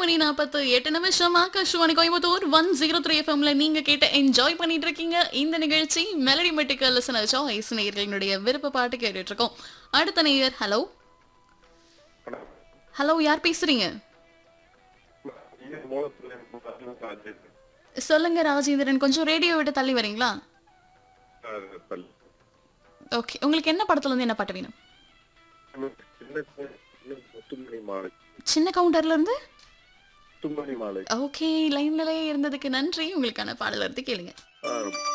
மணி நாற்பத்து எட்டு நிமிஷம் Akashvani Coimbatore one zero three எஃப்எம்ல நீங்க கேட்ட என்ஜாய் பண்ணிட்டு இருக்கீங்க இந்த நிகழ்ச்சி மெலடி மெட்டிக்கல் லிசனர் சாய்ஸ் நேயர்களுடைய விருப்ப பாட்டு கேட்டுட்டு இருக்கோம் அடுத்த நேயர் ஹலோ ஹலோ யார் பேசுறீங்க சொல்லுங்க ராஜேந்திரன் கொஞ்சம் ரேடியோ விட்டு தள்ளி வரீங்களா ஓகே உங்களுக்கு என்ன படத்துல இருந்து என்ன பாட்டு வேணும் முத்துமணி மாலை சின்ன கவுண்டர்ல இருந்து முத்துமணி மாலை ஓகே லைன்லயே இருந்ததுக்கு நன்றி உங்களுக்கான பாடல இருந்து கேளுங்க ஆ,